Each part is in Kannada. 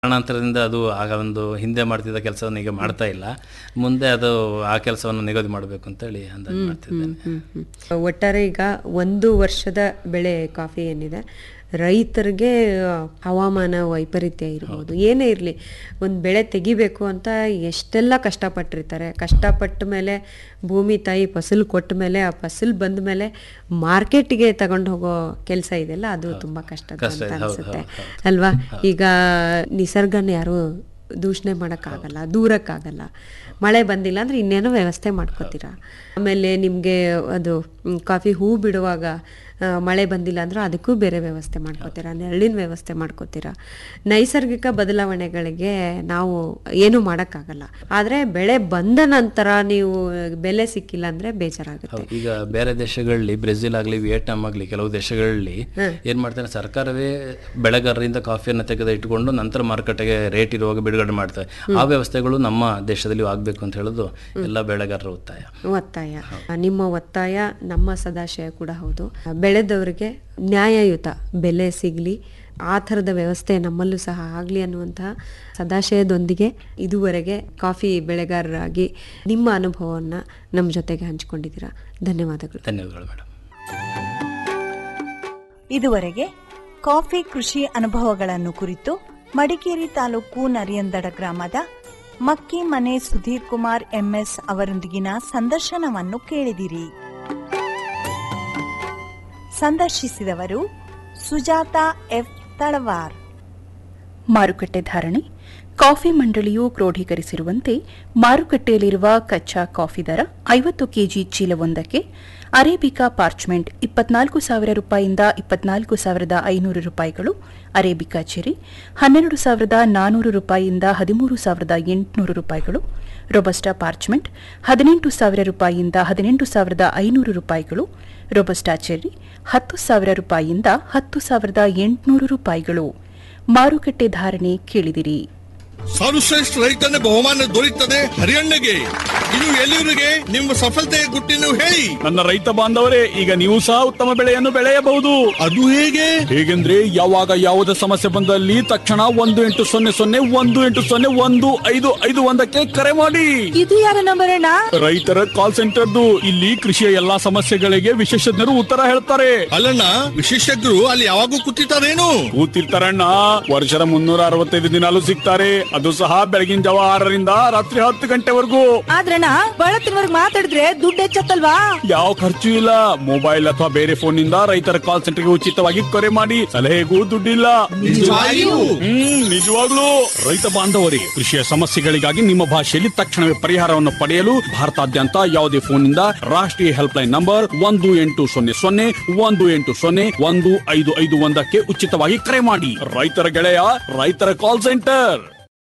ಕಾರಣಾಂತರದಿಂದ ಅದು ಆಗ ಒಂದು ಹಿಂದೆ ಮಾಡ್ತಿದ್ದ ಕೆಲಸವನ್ನು ಈಗ ಮಾಡ್ತಾ ಇಲ್ಲ ಮುಂದೆ ಅದು ಆ ಕೆಲಸವನ್ನು ನಿಗದಿ ಮಾಡಬೇಕು ಅಂತೇಳಿ ಅಂದಾಜು ಮಾಡ್ತಿದ್ದೇನೆ ಹ್ಮ್, ಹ್ಮ್. ಒಟ್ಟಾರೆ ಈಗ ಒಂದು ವರ್ಷದ ಬೆಳೆ ಕಾಫಿ ಏನಿದೆ ರೈತರಿಗೆ ಆ, ಹವಾಮಾನ ವೈಪರೀತ್ಯ ಇರ್ಬೋದು ಏನೇ ಇರಲಿ ಒಂದು ಬೆಳೆ ತೆಗಿಬೇಕು ಅಂತ ಎಷ್ಟೆಲ್ಲ ಕಷ್ಟಪಟ್ಟಿರ್ತಾರೆ ಕಷ್ಟಪಟ್ಟ ಮೇಲೆ ಭೂಮಿ ತಾಯಿ ಫಸಲು ಕೊಟ್ಟ ಮೇಲೆ ಆ ಫಸಲು ಬಂದ ಮೇಲೆ ಮಾರ್ಕೆಟ್ಗೆ ತಗೊಂಡು ಹೋಗೋ ಕೆಲಸ ಇದೆಯಲ್ಲ ಅದು ತುಂಬಾ ಕಷ್ಟದ ಕಷ್ಟ ಅಂತ ಇದೆ, ಹೌದು, ಅನ್ಸುತ್ತೆ ಹೌದು, ಅಲ್ವಾ ಈಗ ನಿಸರ್ಗನ ಯಾರು ದೂಷಣೆ ಮಾಡೋಕ್ಕಾಗಲ್ಲ ದೂರಕ್ಕಾಗಲ್ಲ ಮಳೆ ಬಂದಿಲ್ಲ ಅಂದ್ರೆ ಇನ್ನೇನೋ ವ್ಯವಸ್ಥೆ ಮಾಡ್ಕೋತೀರಾ ಆಮೇಲೆ ನಿಮಗೆ ಅದು ಮ್, ಕಾಫಿ ಹೂ ಬಿಡುವಾಗ ಆ, ಮಳೆ ಬಂದಿಲ್ಲ ಅಂದ್ರೆ ಅದಕ್ಕೂ ಬೇರೆ ವ್ಯವಸ್ಥೆ ಮಾಡ್ಕೋತೀರಾ ನೆರಳಿನ ವ್ಯವಸ್ಥೆ ಮಾಡ್ಕೋತೀರಾ ನೈಸರ್ಗಿಕ ಬದಲಾವಣೆಗಳಿಗೆ ನಾವು ಏನು ಮಾಡೋಕ್ಕಾಗಲ್ಲ ಆದರೆ ಬೆಳೆ ಬಂದ ನಂತರ ನೀವು ಬೆಲೆ ಸಿಕ್ಕಿಲ್ಲ ಅಂದ್ರೆ ಬೇಜಾರಾಗುತ್ತೆ ಹೌದು ಈಗ ಬೇರೆ ದೇಶಗಳಲ್ಲಿ ಬ್ರೆಜಿಲ್ ಆಗಲಿ ವಿಯೆಟ್ನಾಂ ಆಗಲಿ ಕೆಲವು ದೇಶಗಳಲ್ಲಿ ಏನ್ ಮಾಡ್ತಾರೆ ಸರ್ಕಾರವೇ ಬೆಳೆಗಾರರಿಂದ ಕಾಫಿಯನ್ನು ತೆಗೆದು ಇಟ್ಕೊಂಡು ನಂತರ ಮಾರುಕಟ್ಟೆಗೆ ರೇಟ್ ಇರುವಾಗ ಬಿಡುಗಡೆ ಮಾಡ್ತಾರೆ ಆ ವ್ಯವಸ್ಥೆಗಳು ನಮ್ಮ ದೇಶದಲ್ಲಿ ಆಗಬೇಕು ಅಂತ ಹೇಳೋದು ಎಲ್ಲ ಬೆಳೆಗಾರರ ಒತ್ತಾಯ ಒತ್ತಾಯ ನಿಮ್ಮ ಒತ್ತಾಯ ನಮ್ಮ ಸದಾಶಯ ಕೂಡ ಹೌದು ಬೆಳೆದವರಿಗೆ ನ್ಯಾಯಯುತ ಬೆಲೆ ಸಿಗಲಿ ಆ ಥರದ ವ್ಯವಸ್ಥೆ ನಮ್ಮಲ್ಲೂ ಸಹ ಆಗಲಿ ಅನ್ನುವಂತಹ ಸದಾಶಯದೊಂದಿಗೆ ಇದುವರೆಗೆ ಕಾಫಿ ಬೆಳೆಗಾರರಾಗಿ ನಿಮ್ಮ ಅನುಭವವನ್ನು ನಮ್ಮ ಜೊತೆಗೆ ಹಂಚಿಕೊಂಡಿದ್ದೀರಾ ಧನ್ಯವಾದಗಳು ಧನ್ಯವಾದಗಳು ಮೇಡಮ್ ಇದುವರೆಗೆ ಕಾಫಿ ಕೃಷಿ ಅನುಭವಗಳನ್ನು ಕುರಿತು ಮಡಿಕೇರಿ ತಾಲೂಕು ನರಿಯಂದಡ ಗ್ರಾಮದ ಮಕ್ಕಿ ಮನೆ ಸುಧೀರ್ ಕುಮಾರ್ ಎಂಎಸ್ ಅವರೊಂದಿಗಿನ ಸಂದರ್ಶನವನ್ನು ಕೇಳಿದಿರಿ ಸಂದರ್ಶಿಸಿದವರು ಸುಜಾತ ಎಫ್ ತಳವಾರ್ ಮಾರುಕಟ್ಟೆ ಧಾರಣೆ ಕಾಫಿ ಮಂಡಳಿಯು ಕ್ರೋಢೀಕರಿಸಿರುವಂತೆ ಮಾರುಕಟ್ಟೆಯಲ್ಲಿರುವ ಕಚ್ಚಾ ಕಾಫಿ ದರ ಐವತ್ತು ಕೆಜಿ ಚೀಲವೊಂದಕ್ಕೆ ಅರೇಬಿಕಾ ಪಾರ್ಚ್ಮೆಂಟ್ ಇಪ್ಪತ್ನಾಲ್ಕು ಸಾವಿರ ರೂಪಾಯಿಯಿಂದ ಇಪ್ಪತ್ನಾಲ್ಕು ಸಾವಿರದ ಐನೂರು ರೂಪಾಯಿಗಳು ಅರೇಬಿಕಾ ಚೆರಿ ಹನ್ನೆರಡು ಸಾವಿರದ ನಾನೂರು ರೂಪಾಯಿಯಿಂದ ಹದಿಮೂರು ಸಾವಿರದ ಎಂಟುನೂರು ರೂಪಾಯಿಗಳು ರೊಬಸ್ಟಾ ಪಾರ್ಚ್ಮೆಂಟ್ ಹದಿನೆಂಟು ಸಾವಿರ ರೂಪಾಯಿಯಿಂದ ಹದಿನೆಂಟು ಸಾವಿರದ ಐನೂರು ರೂಪಾಯಿಗಳು ರೊಬಸ್ಟಾ ಚೆರ್ರಿ ಹತ್ತು ಸಾವಿರ ರೂಪಾಯಿಯಿಂದ ಹತ್ತು ಸಾವಿರದ ಎಂಟುನೂರು ರೂಪಾಯಿಗಳು ಮಾರುಕಟ್ಟೆ ಧಾರಣೆ ಕೇಳಿದಿರಿ ಸರ್ವಶ್ರೇಷ್ಠ ರೈತನ ಬಹುಮಾನ ದೊರೆಯುತ್ತದೆ ಹರಿಯಣ್ಣಗೆ ಇದು ಎಲ್ಲಿವರಿಗೆ ನಿಮ್ಮ ಸಫಲತೆಯ ಗುಟ್ಟಿನ ಹೇಳಿ ನನ್ನ ರೈತ ಬಾಂಧವರೇ ಈಗ ನೀವು ಸಹ ಉತ್ತಮ ಬೆಳೆಯನ್ನು ಬೆಳೆಯಬಹುದು ಅದು ಹೇಗೆ ಹೇಗೆಂದ್ರೆ ಯಾವಾಗ ಯಾವುದೇ ಸಮಸ್ಯೆ ಬಂದಲ್ಲಿ ತಕ್ಷಣ ಒಂದು ಎಂಟು ಸೊನ್ನೆ ಸೊನ್ನೆ ಒಂದು ಎಂಟು ಸೊನ್ನೆ ಒಂದು ಐದು ಐದು ಒಂದಕ್ಕೆ ಕರೆ ಮಾಡಿ ಇದು ಯಾರ ನಂಬರ್ ಅಣ್ಣ ರೈತರ ಕಾಲ್ ಸೆಂಟರ್ದು ಇಲ್ಲಿ ಕೃಷಿಯ ಎಲ್ಲಾ ಸಮಸ್ಯೆಗಳಿಗೆ ವಿಶೇಷಜ್ಞರು ಉತ್ತರ ಹೇಳ್ತಾರೆ ಅಲ್ಲಣ್ಣ ವಿಶೇಷಜ್ಞರು ಅಲ್ಲಿ ಯಾವಾಗೂ ಕೂತಿರ್ತಾರೇನು ಕೂತಿರ್ತಾರಣ್ಣ ವರ್ಷದ ಮುನ್ನೂರ ಅರವತ್ತೈದು ದಿನಾಲು ಸಿಗ್ತಾರೆ ಅದು ಸಹ ಬೆಳಗಿನ ಜಾವ ಆರರಿಂದ ರಾತ್ರಿ ಹತ್ತು ಗಂಟೆವರೆಗೂ ಆದ್ರಣ್ಣ ಬಳತ್ತಿನವರ್ಗ್ ಮಾತಾಡಿದ್ರೆ ದುಡ್ಡು ಹೆಚ್ಚತ್ತಲ್ವಾ ಯಾವ ಖರ್ಚು ಇಲ್ಲ ಮೊಬೈಲ್ ಅಥವಾ ಬೇರೆ ಫೋನ್ ನಿಂದ ರೈತರ ಕಾಲ್ ಸೆಂಟರ್ಗೆ ಉಚಿತವಾಗಿ ಕರೆ ಮಾಡಿ ಸಲಹೆಗೂ ದುಡ್ಡಿಲ್ಲ ನಿಜವಾಗಿಯೂ? ಹ್ಮ್ ನಿಜವಾಗ್ಲೂ ರೈತ ಬಾಂಧವರಿಗೆ ಕೃಷಿಯ ಸಮಸ್ಯೆಗಳಿಗಾಗಿ ನಿಮ್ಮ ಭಾಷೆಯಲ್ಲಿ ತಕ್ಷಣವೇ ಪರಿಹಾರವನ್ನು ಪಡೆಯಲು ಭಾರತಾದ್ಯಂತ ಯಾವುದೇ ಫೋನ್ ನಿಂದ ರಾಷ್ಟ್ರೀಯ ಹೆಲ್ಪ್ ಲೈನ್ ನಂಬರ್ ಒಂದು ಎಂಟು ಸೊನ್ನೆ ಸೊನ್ನೆ ಒಂದು ಎಂಟು ಸೊನ್ನೆ ಒಂದು ಐದು ಐದು ಒಂದಕ್ಕೆ ಉಚಿತವಾಗಿ ಕರೆ ಮಾಡಿ ರೈತರ ಗೆಳೆಯ ರೈತರ ಕಾಲ್ ಸೆಂಟರ್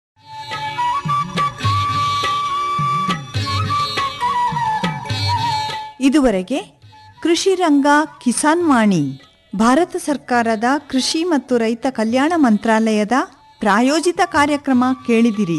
ಇದುವರೆಗೆ ಕೃಷಿ ರಂಗ ಕಿಸಾನ್ ವಾಣಿ ಭಾರತ ಸರ್ಕಾರದ ಕೃಷಿ ಮತ್ತು ರೈತ ಕಲ್ಯಾಣ ಮಂತ್ರಾಲಯದ ಪ್ರಾಯೋಜಿತ ಕಾರ್ಯಕ್ರಮ ಕೇಳಿದಿರಿ